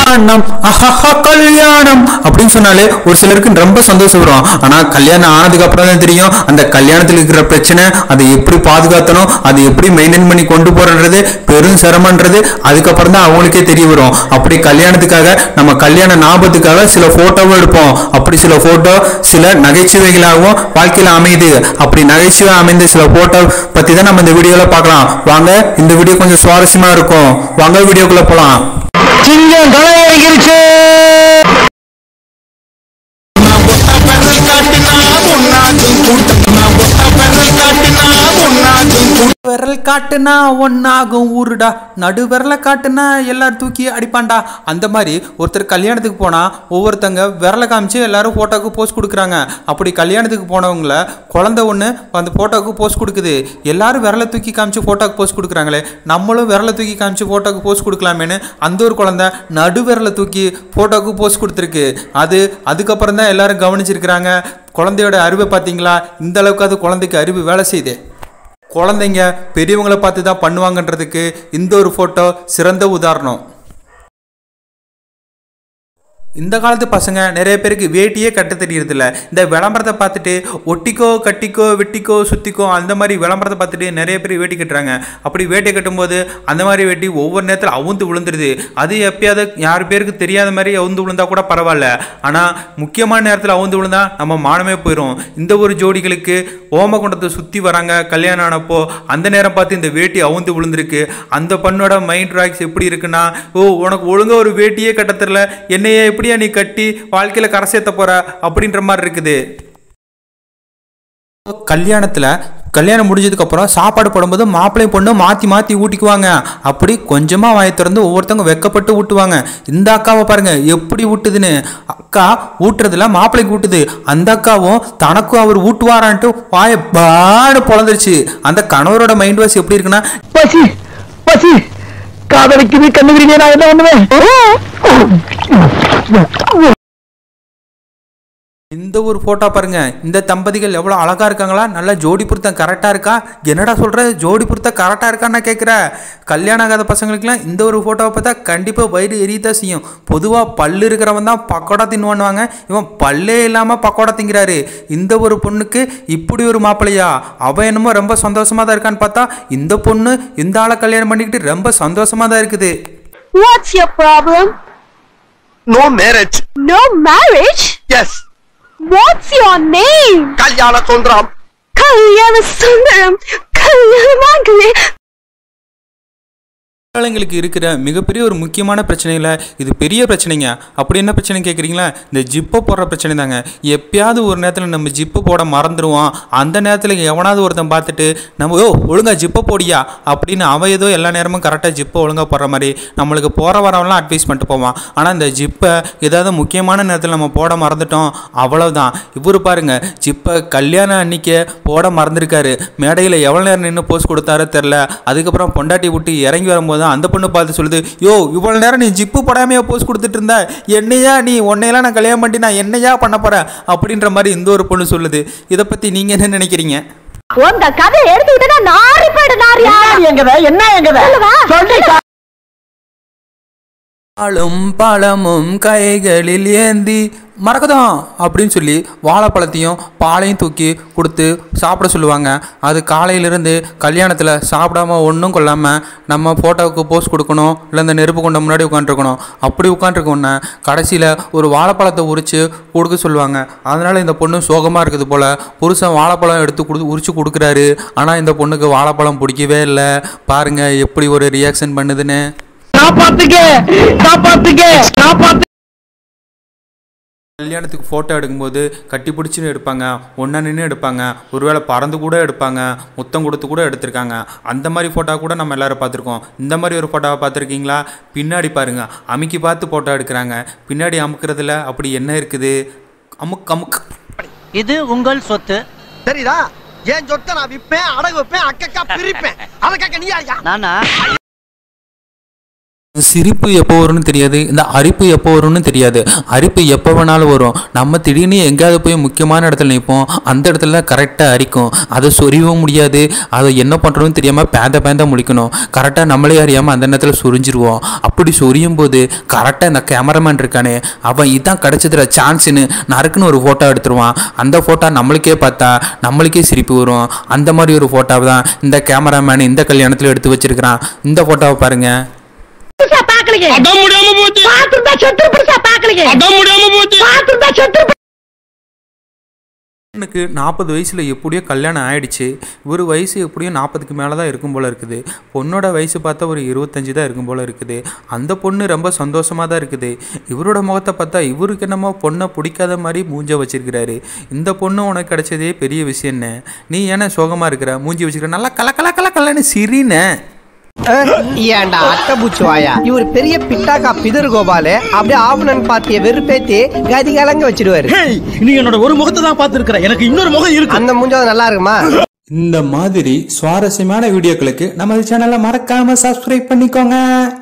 கல்யாணம் அஹஹா கல்யாணம் அப்படின்னு சொன்னாலே ஒரு சிலருக்கு ரொம்ப சந்தோஷம் வரும் ஆனா கல்யாணம் ஆனதுக்கு அப்புறம் தான் தெரியும் அந்த கல்யாணத்துல இருக்கிற பிரச்சனை அதை எப்படி பாதுகாத்தணும் அதை எப்படி மெயின்டைன் பண்ணி கொண்டு போறன்றது பெரும் சிரமன்றது அதுக்கப்புறம் தான் அவங்களுக்கே தெரிய வரும் அப்படி கல்யாணத்துக்காக நம்ம கல்யாண ஞாபகத்துக்காக சில போட்டோவும் எடுப்போம் அப்படி சில போட்டோ சில நகைச்சுவைகளாகவும் வாழ்க்கையில அமையுது அப்படி நகைச்சுவை அமைந்த சில போட்டோ பத்தி தான் நம்ம இந்த வீடியோல பார்க்கலாம் வாங்க இந்த வீடியோ கொஞ்சம் சுவாரஸ்யமா இருக்கும் வாங்க வீடியோக்குள்ள போலாம் சிங்கம் களை இறங்கிருச்சு விரல் காட்டுனா ஒன்னாகும் ஊருடா நடு விரலை காட்டுனா எல்லாரும் தூக்கி அடிப்பான்டா அந்த மாதிரி ஒருத்தர் கல்யாணத்துக்கு போனா ஒவ்வொருத்தங்க விரலை காமிச்சு எல்லாரும் போட்டோக்கு போஸ்ட் கொடுக்குறாங்க அப்படி கல்யாணத்துக்கு போனவங்கள குழந்தை ஒன்று அந்த போட்டோக்கு போஸ்ட் கொடுக்குது எல்லாரும் விரலை தூக்கி காமிச்சு போட்டோக்கு போஸ்ட் கொடுக்குறாங்களே நம்மளும் விரலை தூக்கி காமிச்சு போட்டோக்கு போஸ்ட் கொடுக்கலாமேன்னு அந்த ஒரு குழந்தை நடு விரலை தூக்கி போட்டோக்கு போஸ்ட் கொடுத்துருக்கு அது அதுக்கப்புறம் தான் எல்லாரும் கவனிச்சிருக்கிறாங்க குழந்தையோட அறிவை பார்த்தீங்களா இந்த அளவுக்கு அது குழந்தைக்கு அறிவு வேலை செய்யுது குழந்தைங்க பெரியவங்கள பார்த்து தான் பண்ணுவாங்கன்றதுக்கு இந்த ஒரு ஃபோட்டோ சிறந்த உதாரணம் இந்த காலத்து பசங்க நிறைய பேருக்கு வேட்டியே கட்ட தெரியறதில்ல இந்த விளம்பரத்தை பார்த்துட்டு ஒட்டிக்கோ கட்டிக்கோ வெட்டிக்கோ சுத்திக்கோ அந்த மாதிரி விளம்பரத்தை பார்த்துட்டு நிறைய பேர் வேட்டி கட்டுறாங்க அப்படி வேட்டி கட்டும்போது அந்த மாதிரி வேட்டி ஒவ்வொரு நேரத்தில் அவுந்து விழுந்துருது அது எப்பயாவது யார் பேருக்கு தெரியாத மாதிரி அவுந்து விழுந்தா கூட பரவாயில்ல ஆனால் முக்கியமான நேரத்தில் அவுந்து விழுந்தா நம்ம மானமே போயிடும் இந்த ஒரு ஜோடிகளுக்கு ஓமகுண்டத்தை சுற்றி வராங்க கல்யாணம் ஆனப்போ அந்த நேரம் பார்த்து இந்த வேட்டி அவுந்து விழுந்திருக்கு அந்த பண்ணோட மைண்ட் ராக்ஸ் எப்படி இருக்குன்னா ஓ உனக்கு ஒழுங்கா ஒரு வேட்டியே கட்ட தெரியல என்னையே எப்படியா நீ கட்டி வாழ்க்கையில கரை சேர்த்த போற அப்படின்ற மாதிரி இருக்குது கல்யாணத்தில் கல்யாணம் முடிஞ்சதுக்கு அப்புறம் சாப்பாடு போடும்போது மாப்பிள்ளை பொண்ணு மாற்றி மாற்றி ஊட்டிக்குவாங்க அப்படி கொஞ்சமாக வாயை திறந்து ஒவ்வொருத்தவங்க வெக்கப்பட்டு ஊட்டுவாங்க இந்த அக்காவை பாருங்க எப்படி ஊட்டுதுன்னு அக்கா ஊட்டுறதுல மாப்பிள்ளைக்கு ஊட்டுது அந்த அக்காவும் தனக்கும் அவர் ஊட்டுவாரான்ட்டு வாயை பாடு பொழந்துருச்சு அந்த கணவரோட மைண்ட் வாஷ் எப்படி இருக்குன்னா பசி பசி காதலிக்குது கண்ணு விரிங்க நான் என்ன பண்ணுவேன் இந்த ஒரு ஃபோட்டோ பாருங்க இந்த தம்பதிகள் எவ்வளோ அழகா இருக்காங்களா நல்லா ஜோடி பொருத்தம் கரெக்டாக இருக்கா என்னடா சொல்ற ஜோடி பொருத்தம் கரெக்டாக இருக்கான்னு கேட்குற கல்யாணம் ஆகாத பசங்களுக்குலாம் இந்த ஒரு ஃபோட்டோவை பார்த்தா கண்டிப்பாக வயிறு எரியத்தான் செய்யும் பொதுவாக பல்லு இருக்கிறவன் தான் பக்கோடா தின்னுவானுவாங்க இவன் பல்லே இல்லாமல் பக்கோடா திங்கிறாரு இந்த ஒரு பொண்ணுக்கு இப்படி ஒரு மாப்பிள்ளையா அவன் என்னமோ ரொம்ப சந்தோஷமா தான் இருக்கான்னு பார்த்தா இந்த பொண்ணு இந்த ஆளை கல்யாணம் பண்ணிக்கிட்டு ரொம்ப சந்தோஷமா தான் இருக்குது What's your problem? No marriage No marriage? Yes What's your name? கல்யாண Sundaram Kalyana Sundaram. Kalyana Mangale. ஆளுங்களுக்கு இருக்கிற மிகப்பெரிய ஒரு முக்கியமான பிரச்சனையில் இது பெரிய பிரச்சனைங்க அப்படி என்ன பிரச்சனை கேட்குறீங்களா இந்த ஜிப்பை போடுற பிரச்சனை தாங்க எப்பயாவது ஒரு நேரத்தில் நம்ம ஜிப்பு போட மறந்துடுவோம் அந்த நேரத்தில் எவனாவது ஒருத்தன் பார்த்துட்டு நம்ம ஓ ஒழுங்கா ஜிப்பை போடியா அப்படின்னு அவன் ஏதோ எல்லா நேரமும் கரெக்டாக ஜிப்பை ஒழுங்கா போடுற மாதிரி நம்மளுக்கு போகிற வரவெல்லாம் அட்வைஸ் பண்ணிட்டு போவான் ஆனால் இந்த ஜிப்பை ஏதாவது முக்கியமான நேரத்தில் நம்ம போட மறந்துட்டோம் அவ்வளவுதான் இவர் பாருங்க ஜிப்பை கல்யாணம் அன்னைக்கே போட மறந்துருக்காரு மேடையில் எவ்வளோ நேரம் நின்று போஸ்ட் கொடுத்தாரோ தெரில அதுக்கப்புறம் பொண்டாட்டி விட்டு இறங்கி வரும்போது தான் அந்த பொண்ணு பார்த்து சொல்லுது யோ இவ்வளோ நேரம் நீ ஜிப்பு போடாமையா போஸ்ட் கொடுத்துட்டு இருந்த என்னையா நீ உன்னையெல்லாம் நான் கல்யாணம் பண்ணி நான் என்னையா பண்ண போறேன் அப்படின்ற மாதிரி இந்த ஒரு பொண்ணு சொல்லுது இதை பற்றி நீங்கள் என்ன நினைக்கிறீங்க உங்க கதை எடுத்து விட்டா நாரி போயிடு நாரியா எங்கத என்ன எங்கத சொல்லி பாலும் பழமும் கைகளில் ஏந்தி மறக்கதான் அப்படின்னு சொல்லி வாழைப்பழத்தையும் பாலையும் தூக்கி கொடுத்து சாப்பிட சொல்லுவாங்க அது காலையிலிருந்து கல்யாணத்தில் சாப்பிடாம ஒன்றும் கொள்ளாமல் நம்ம ஃபோட்டோவுக்கு போஸ்ட் கொடுக்கணும் இல்லை இந்த நெருப்பு கொண்ட முன்னாடி உட்காந்துருக்கணும் அப்படி உட்காந்துருக்கோன்னே கடைசியில் ஒரு வாழைப்பழத்தை உரித்து கொடுக்க சொல்லுவாங்க அதனால் இந்த பொண்ணு சோகமாக இருக்குது போல் புருஷன் வாழைப்பழம் எடுத்து கொடு உரித்து கொடுக்குறாரு ஆனால் இந்த பொண்ணுக்கு வாழைப்பழம் பிடிக்கவே இல்லை பாருங்கள் எப்படி ஒரு ரியாக்ஷன் பண்ணுதுன்னு காப்பாத்துக்க காப்பாத்துக்க காப்பாத்து கல்யாணத்துக்கு ஃபோட்டோ எடுக்கும்போது கட்டி பிடிச்சின்னு எடுப்பாங்க ஒன்றா நின்று எடுப்பாங்க ஒருவேளை பறந்து கூட எடுப்பாங்க முத்தம் கொடுத்து கூட எடுத்திருக்காங்க அந்த மாதிரி ஃபோட்டோ கூட நம்ம எல்லாரும் பார்த்துருக்கோம் இந்த மாதிரி ஒரு ஃபோட்டோவை பார்த்துருக்கீங்களா பின்னாடி பாருங்க அமுக்கி பார்த்து ஃபோட்டோ எடுக்கிறாங்க பின்னாடி அமுக்கிறதுல அப்படி என்ன இருக்குது அமுக் அமுக் இது உங்கள் சொத்து தெரியுதா என் சொத்தை நான் விப்பேன் அடகு வைப்பேன் அக்கக்கா பிரிப்பேன் அதுக்காக நீ யாரியா நானா சிரிப்பு எப்போ வரும்னு தெரியாது இந்த அரிப்பு எப்போ வரும்னு தெரியாது அரிப்பு எப்போ வேணாலும் வரும் நம்ம திடீர்னு எங்கேயாவது போய் முக்கியமான இடத்துல நிற்போம் அந்த இடத்துல தான் கரெக்டாக அரிக்கும் அதை சொரியவும் முடியாது அதை என்ன பண்ணுறோன்னு தெரியாமல் பேந்த பேந்த முழிக்கணும் கரெக்டாக நம்மளே அறியாமல் அந்த நேரத்தில் சொரிஞ்சிருவோம் அப்படி சொரியும் போது கரெக்டாக இந்த கேமராமேன் இருக்கானே அவன் இதான் கிடச்சதுல சான்ஸ்னு நறுக்குன்னு ஒரு ஃபோட்டோ எடுத்துருவான் அந்த ஃபோட்டோ நம்மளுக்கே பார்த்தா நம்மளுக்கே சிரிப்பு வரும் அந்த மாதிரி ஒரு ஃபோட்டோவை தான் இந்த கேமராமேன் இந்த கல்யாணத்தில் எடுத்து வச்சிருக்கிறான் இந்த ஃபோட்டோவை பாருங்க பெருசா பாக்கலீங்க அதான் முடியாம போச்சு பாத்துருந்தா செத்து பெருசா பாக்கலீங்க அதான் முடியாம போச்சு பாத்துருந்தா செத்து எனக்கு நாற்பது வயசில் எப்படியோ கல்யாணம் ஆயிடுச்சு ஒரு வயசு எப்படியும் நாற்பதுக்கு மேலே தான் இருக்கும் போல் இருக்குது பொண்ணோட வயசு பார்த்தா ஒரு இருபத்தஞ்சி தான் இருக்கும் போல் இருக்குது அந்த பொண்ணு ரொம்ப சந்தோஷமாக தான் இருக்குது இவரோட முகத்தை பார்த்தா இவருக்கு என்னமோ பொண்ணை பிடிக்காத மாதிரி மூஞ்ச வச்சிருக்கிறாரு இந்த பொண்ணு உனக்கு கிடைச்சதே பெரிய விஷயம் என்ன நீ ஏன்னா சோகமாக இருக்கிற மூஞ்சி வச்சுக்கிற நல்லா கல கல கல கலன்னு சிரின ஏன்டா அட்டபூச்சி வாயா இவர் பெரிய பிட்டாக்கா பிதர் கோபாலு அப்படியே ஆவணன் பார்ட்டிய வெறுப்பேத்தி கதி கலங்க வச்சிடுவாரு நீ என்னோட ஒரு முகத்தை தான் பாத்துருக்கிற எனக்கு இன்னொரு முகம் இருக்கு அந்த மூஞ்சாவது நல்லா இருக்குமா இந்த மாதிரி சுவாரஸ்யமான வீடியோக்களுக்கு நம்ம சேனலை மறக்காமல் சப்ஸ்கிரைப் பண்ணிக்கோங்க